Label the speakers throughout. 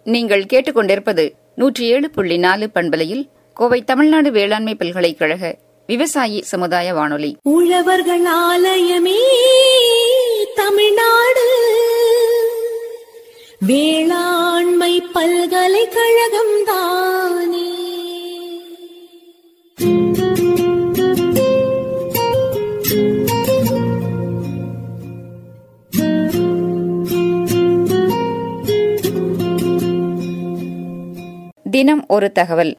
Speaker 1: நீங்கள் கேட்டுக்கொண்டிருப்பது நூற்றி ஏழு புள்ளி நாலு பண்பலையில் கோவை தமிழ்நாடு வேளாண்மை பல்கலைக்கழக விவசாயி சமுதாய வானொலி
Speaker 2: உழவர்கள் ஆலயமே தமிழ்நாடு வேளாண்மை பல்கலைக்கழகம் தானே
Speaker 1: தினம் ஒரு தகவல்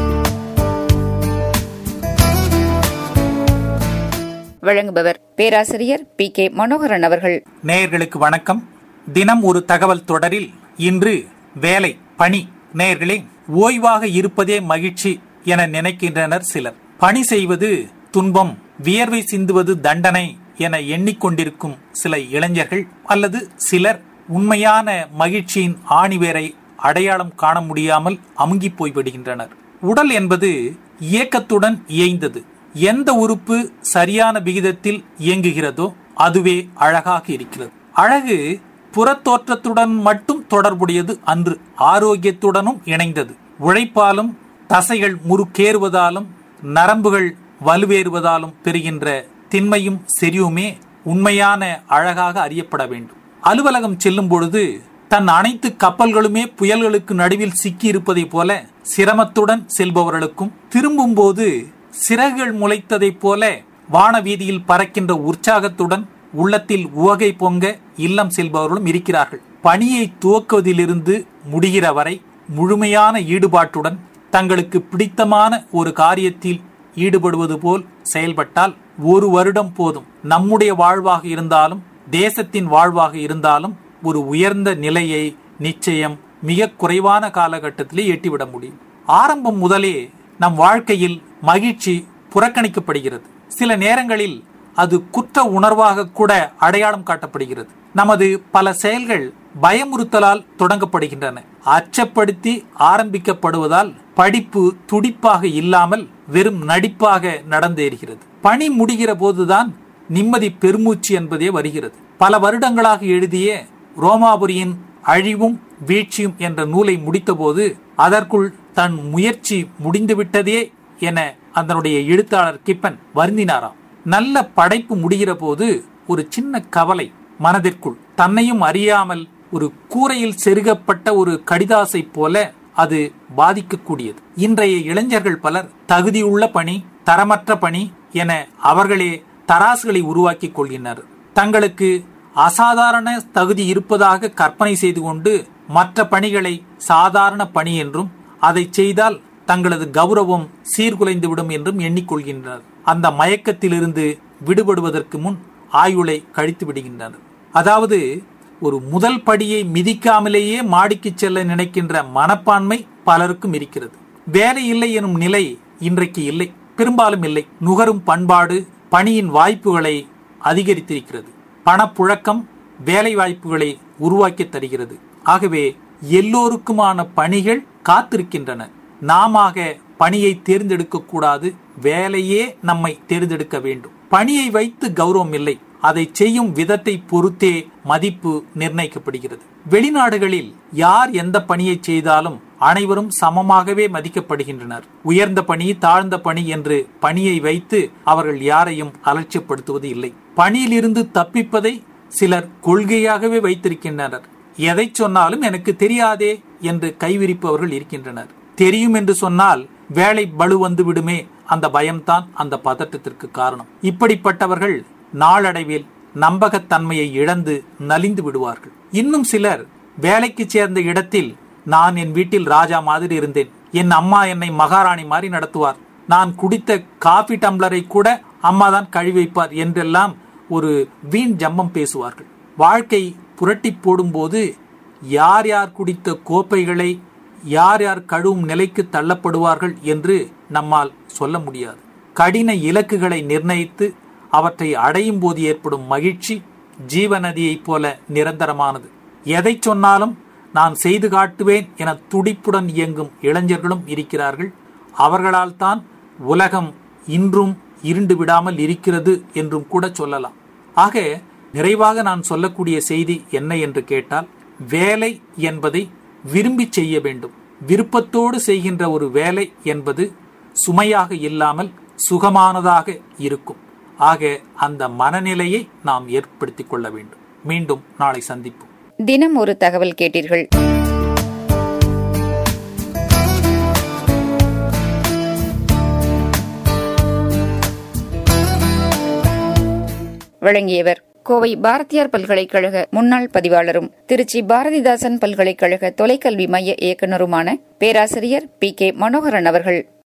Speaker 1: வழங்குபவர் பேராசிரியர் பி கே மனோகரன் அவர்கள்
Speaker 3: நேயர்களுக்கு வணக்கம் தினம் ஒரு தகவல் தொடரில் இன்று வேலை பணி நேயர்களே ஓய்வாக இருப்பதே மகிழ்ச்சி என நினைக்கின்றனர் சிலர் பணி செய்வது துன்பம் வியர்வை சிந்துவது தண்டனை என எண்ணிக்கொண்டிருக்கும் சில இளைஞர்கள் அல்லது சிலர் உண்மையான மகிழ்ச்சியின் ஆணிவேரை அடையாளம் காண முடியாமல் அமுங்கி போய்விடுகின்றனர் உடல் என்பது இயக்கத்துடன் இயைந்தது எந்த உறுப்பு சரியான விகிதத்தில் இயங்குகிறதோ அதுவே அழகாக இருக்கிறது அழகு புறத்தோற்றத்துடன் மட்டும் தொடர்புடையது அன்று ஆரோக்கியத்துடனும் இணைந்தது உழைப்பாலும் தசைகள் முறுக்கேறுவதாலும் நரம்புகள் வலுவேறுவதாலும் பெறுகின்ற திண்மையும் செறிவுமே உண்மையான அழகாக அறியப்பட வேண்டும் அலுவலகம் செல்லும் பொழுது தன் அனைத்து கப்பல்களுமே புயல்களுக்கு நடுவில் சிக்கி இருப்பதைப் போல சிரமத்துடன் செல்பவர்களுக்கும் திரும்பும் போது சிறகுகள் முளைத்ததைப் போல வானவீதியில் பறக்கின்ற உற்சாகத்துடன் உள்ளத்தில் உவகை பொங்க இல்லம் செல்பவர்களும் இருக்கிறார்கள் பணியை துவக்குவதிலிருந்து முடிகிற வரை முழுமையான ஈடுபாட்டுடன் தங்களுக்கு பிடித்தமான ஒரு காரியத்தில் ஈடுபடுவது போல் செயல்பட்டால் ஒரு வருடம் போதும் நம்முடைய வாழ்வாக இருந்தாலும் தேசத்தின் வாழ்வாக இருந்தாலும் ஒரு உயர்ந்த நிலையை நிச்சயம் மிக குறைவான காலகட்டத்திலே எட்டிவிட முடியும் ஆரம்பம் முதலே நம் வாழ்க்கையில் மகிழ்ச்சி புறக்கணிக்கப்படுகிறது சில நேரங்களில் அது குற்ற உணர்வாக கூட அடையாளம் காட்டப்படுகிறது நமது பல செயல்கள் பயமுறுத்தலால் தொடங்கப்படுகின்றன அச்சப்படுத்தி ஆரம்பிக்கப்படுவதால் படிப்பு துடிப்பாக இல்லாமல் வெறும் நடிப்பாக நடந்தேறுகிறது பணி முடிகிற போதுதான் நிம்மதி பெருமூச்சு என்பதே வருகிறது பல வருடங்களாக எழுதிய ரோமாபுரியின் அழிவும் வீழ்ச்சியும் என்ற நூலை முடித்தபோது அதற்குள் தன் முயற்சி முடிந்துவிட்டதே என அதனுடைய எழுத்தாளர் கிப்பன் வருந்தினாராம் நல்ல படைப்பு முடிகிற போது ஒரு சின்ன கவலை மனதிற்குள் தன்னையும் அறியாமல் ஒரு கூரையில் செருகப்பட்ட ஒரு கடிதாசை போல அது பாதிக்கக்கூடியது இன்றைய இளைஞர்கள் பலர் தகுதியுள்ள பணி தரமற்ற பணி என அவர்களே தராசுகளை உருவாக்கிக் கொள்கின்றனர் தங்களுக்கு அசாதாரண தகுதி இருப்பதாக கற்பனை செய்து கொண்டு மற்ற பணிகளை சாதாரண பணி என்றும் அதை செய்தால் தங்களது கௌரவம் சீர்குலைந்துவிடும் என்றும் எண்ணிக்கொள்கின்றனர் அந்த மயக்கத்திலிருந்து விடுபடுவதற்கு முன் ஆயுளை கழித்து விடுகின்றனர் அதாவது ஒரு முதல் படியை மிதிக்காமலேயே மாடிக்கு செல்ல நினைக்கின்ற மனப்பான்மை பலருக்கும் இருக்கிறது வேலை இல்லை எனும் நிலை இன்றைக்கு இல்லை பெரும்பாலும் இல்லை நுகரும் பண்பாடு பணியின் வாய்ப்புகளை அதிகரித்திருக்கிறது பணப்புழக்கம் வேலை வாய்ப்புகளை உருவாக்கி தருகிறது ஆகவே எல்லோருக்குமான பணிகள் காத்திருக்கின்றன நாம பணியை தேர்ந்தெடுக்க கூடாது வேலையே நம்மை தேர்ந்தெடுக்க வேண்டும் பணியை வைத்து கௌரவம் இல்லை அதை செய்யும் விதத்தை பொறுத்தே மதிப்பு நிர்ணயிக்கப்படுகிறது வெளிநாடுகளில் யார் எந்த பணியை செய்தாலும் அனைவரும் சமமாகவே மதிக்கப்படுகின்றனர் உயர்ந்த பணி தாழ்ந்த பணி என்று பணியை வைத்து அவர்கள் யாரையும் அலட்சியப்படுத்துவது இல்லை பணியிலிருந்து தப்பிப்பதை சிலர் கொள்கையாகவே வைத்திருக்கின்றனர் எதை சொன்னாலும் எனக்கு தெரியாதே என்று கைவிரிப்பவர்கள் இருக்கின்றனர் தெரியும் என்று சொன்னால் வேலை பளு வந்து விடுமே அந்த பயம்தான் அந்த பதட்டத்திற்கு காரணம் இப்படிப்பட்டவர்கள் நாளடைவில் நம்பகத்தன்மையை இழந்து நலிந்து விடுவார்கள் இன்னும் சிலர் வேலைக்கு சேர்ந்த இடத்தில் நான் என் வீட்டில் ராஜா மாதிரி இருந்தேன் என் அம்மா என்னை மகாராணி மாதிரி நடத்துவார் நான் குடித்த காபி டம்ளரை கூட அம்மா தான் கழுவி வைப்பார் என்றெல்லாம் ஒரு வீண் ஜம்பம் பேசுவார்கள் வாழ்க்கை புரட்டி போடும்போது யார் யார் குடித்த கோப்பைகளை யார் யார் கழுவும் நிலைக்கு தள்ளப்படுவார்கள் என்று நம்மால் சொல்ல முடியாது கடின இலக்குகளை நிர்ணயித்து அவற்றை அடையும் போது ஏற்படும் மகிழ்ச்சி ஜீவநதியைப் போல நிரந்தரமானது எதை சொன்னாலும் நான் செய்து காட்டுவேன் என துடிப்புடன் இயங்கும் இளைஞர்களும் இருக்கிறார்கள் அவர்களால் தான் உலகம் இன்றும் இருண்டு விடாமல் இருக்கிறது என்றும் கூட சொல்லலாம் ஆக நிறைவாக நான் சொல்லக்கூடிய செய்தி என்ன என்று கேட்டால் வேலை என்பதை விரும்பி செய்ய வேண்டும் விருப்பத்தோடு செய்கின்ற ஒரு வேலை என்பது சுமையாக இல்லாமல் சுகமானதாக இருக்கும் ஆக அந்த மனநிலையை நாம் ஏற்படுத்திக் கொள்ள வேண்டும் மீண்டும் நாளை சந்திப்போம்
Speaker 1: தினம் ஒரு தகவல் கேட்டீர்கள் வழங்கியவர் கோவை பாரதியார் பல்கலைக்கழக முன்னாள் பதிவாளரும் திருச்சி பாரதிதாசன் பல்கலைக்கழக தொலைக்கல்வி மைய இயக்குநருமான பேராசிரியர் பி கே மனோகரன் அவர்கள்